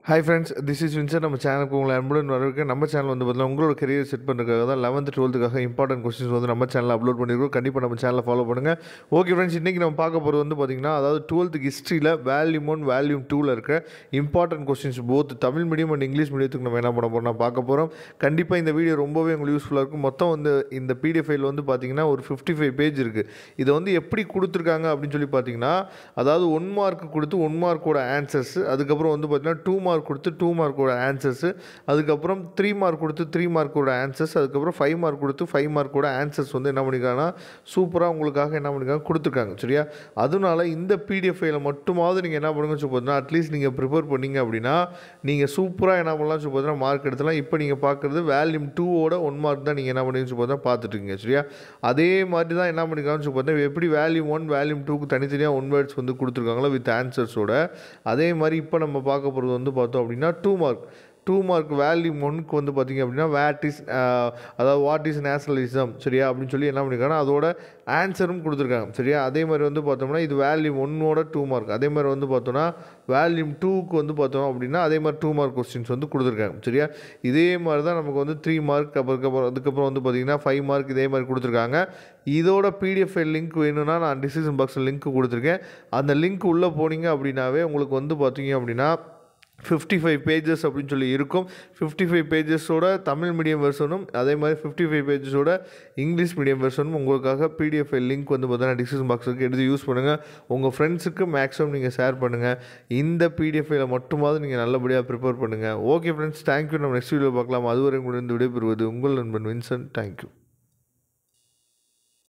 hi friends this is Winsor நம்ம சேனலுக்கு உங்களை அன்புடன் வரவேற்க நம்ம சேனல் வந்து பார்த்தீங்கன்னா உங்களோட கரியர் செட் பண்ணுறதுக்காக தான் லெவன்த் டுவெல்த்துக்காக இம்பார்ட்டன்ட் கொஸ்டின்ஸ் வந்து நம்ம சேனலில் அப்லோட் பண்ணியிருக்கோம் கண்டிப்பாக நம்ம சேனலை ஃபாலோ பண்ணுங்கள் ஓகே ஃப்ரெண்ட்ஸ் இன்றைக்கி நம்ம பார்க்க போகிறது வந்து பார்த்திங்கன்னா அதாவது டுவெல்த்துக்கு ஹிஸ்ட்ரியில் வேல்யூம் ஒன் வேல்யூம் டூவில் இருக்க important questions both Tamil medium and English மீடியத்துக்கு நம்ம என்ன பண்ண போகிறோம் பார்க்க போகிறோம் கண்டிப்பாக இந்த வீடியோ ரொம்பவே உங்களுக்கு யூஸ்ஃபுல்லாக இருக்கும் மொத்தம் வந்து இந்த பிடிஎஃப் ஃபைல் வந்து பார்த்திங்கன்னா ஒரு ஃபிஃப்டி ஃபைவ் பேஜ் இருக்குது இதை வந்து எப்படி கொடுத்துருக்காங்க அப்படின்னு சொல்லி பார்த்தீங்கன்னா அதாவது ஒன் மார்க் கொடுத்து ஒன் மார்க்கோட ஆன்சர்ஸ் அதுக்கப்புறம் வந்து பார்த்தீங்கன்னா டூ மார்க் கொடுத்து டூ மார்க்கோட ஆன்சர்ஸு அதுக்கப்புறம் த்ரீ மார்க் கொடுத்து த்ரீ மார்க்கோட ஆன்சர்ஸ் அதுக்கப்புறம் ஃபைவ் மார்க் கொடுத்து ஃபைவ் மார்க்கோட ஆன்சர்ஸ் வந்து என்ன பண்ணியிருக்காங்கன்னா சூப்பராக உங்களுக்காக என்ன பண்ணியிருக்காங்க கொடுத்துருக்காங்க சரியா அதனால இந்த பிடிஎஃப் ஃபைலை மட்டுமாவது நீங்கள் என்ன பண்ணுங்க சொல்லி பார்த்தீங்கன்னா அட்லீஸ்ட் நீங்கள் ப்ரிப்பேர் பண்ணீங்க அப்படின்னா நீங்கள் சூப்பராக என்ன பண்ணலாம் சொல்லி பார்த்தீங்கன்னா மார்க் எடுத்துலாம் இப்போ நீங்கள் பார்க்குறது வேல்யூம் டூவோட ஒன் மார்க் தான் நீங்கள் என்ன பண்ணுறீங்கன்னு சொல்லி பார்த்தா பார்த்துட்டுருக்கீங்க சரியா அதே மாதிரி தான் என்ன பண்ணியிருக்காங்கன்னு சொல்லி பார்த்தா எப்படி வேல்யூம் ஒன் வேல்யூம் டூக்கு தனித்தனியாக ஒன் வேர்ட்ஸ் வந்து கொடுத்துருக்காங்களோ வித் ஆன்சர்ஸோட அதே மாதிரி இப்போ நம்ம பார்க்க போகிறது வந்து பார்த்தோம் அப்படின்னா டூ மார்க் டூ மார்க் வேல்யூம் ஒன்க்கு வந்து பார்த்திங்க அப்படின்னா வேட் இஸ் அதாவது வாட் இஸ் நேஷனலிசம் சரியா அப்படின்னு சொல்லி என்ன பண்ணியிருக்காங்கன்னா அதோட ஆன்சரும் கொடுத்துருக்காங்க சரியா அதே மாதிரி வந்து பார்த்தோம்னா இது வேல்யூம் ஒன்னோட டூ மார்க் அதே மாதிரி வந்து பார்த்தோன்னா வேல்யூம் டூக்கு வந்து பார்த்தோம் அப்படின்னா அதே மாதிரி டூ மார்க் கொஸ்டின்ஸ் வந்து கொடுத்துருக்காங்க சரியா இதே மாதிரி தான் நமக்கு வந்து த்ரீ மார்க் அதுக்கப்புறம் அதுக்கப்புறம் வந்து பார்த்திங்கன்னா ஃபைவ் மார்க் இதே மாதிரி கொடுத்துருக்காங்க இதோட பிடிஎஃப் லிங்க் வேணும்னா நான் டிசிஷன் பாக்ஸில் லிங்க் கொடுத்துருக்கேன் அந்த லிங்க் உள்ளே போனீங்க அப்படின்னாவே உங்களுக்கு வந்து பார்த்தீங்க அப்படின்னா ஃபிஃப்டி ஃபைவ் பேஜஸ் அப்படின்னு சொல்லி இருக்கும் ஃபிஃப்டி ஃபைவ் பேஜஸோட தமிழ் மீடியம் வெர்ஷனும் அதே மாதிரி ஃபிஃப்டி ஃபைவ் பேஜஸோட இங்கிலீஷ் மீடியம் வெர்ஷனும் உங்களுக்காக பிடிஎஃப் லிங்க் வந்து பார்த்தீங்கன்னா டிஸ்கிரிப்ஷன் பாக்ஸுக்கு எடுத்து யூஸ் பண்ணுங்கள் உங்கள் ஃப்ரெண்ட்ஸுக்கு மேக்ஸிமம் நீங்கள் ஷேர் பண்ணுங்கள் இந்த பிடிஎஃப்ல மட்டுமாவது நீங்கள் நல்லபடியாக ப்ரிப்பேர் பண்ணுங்கள் ஓகே ஃப்ரெண்ட்ஸ் தேங்க்யூ நம்ம நெக்ஸ்ட் வீடியோ பார்க்கலாம் அதுவரை உங்களிடம் விடைபெறுவது உங்கள் நண்பன் வின்சன் தேங்க்யூ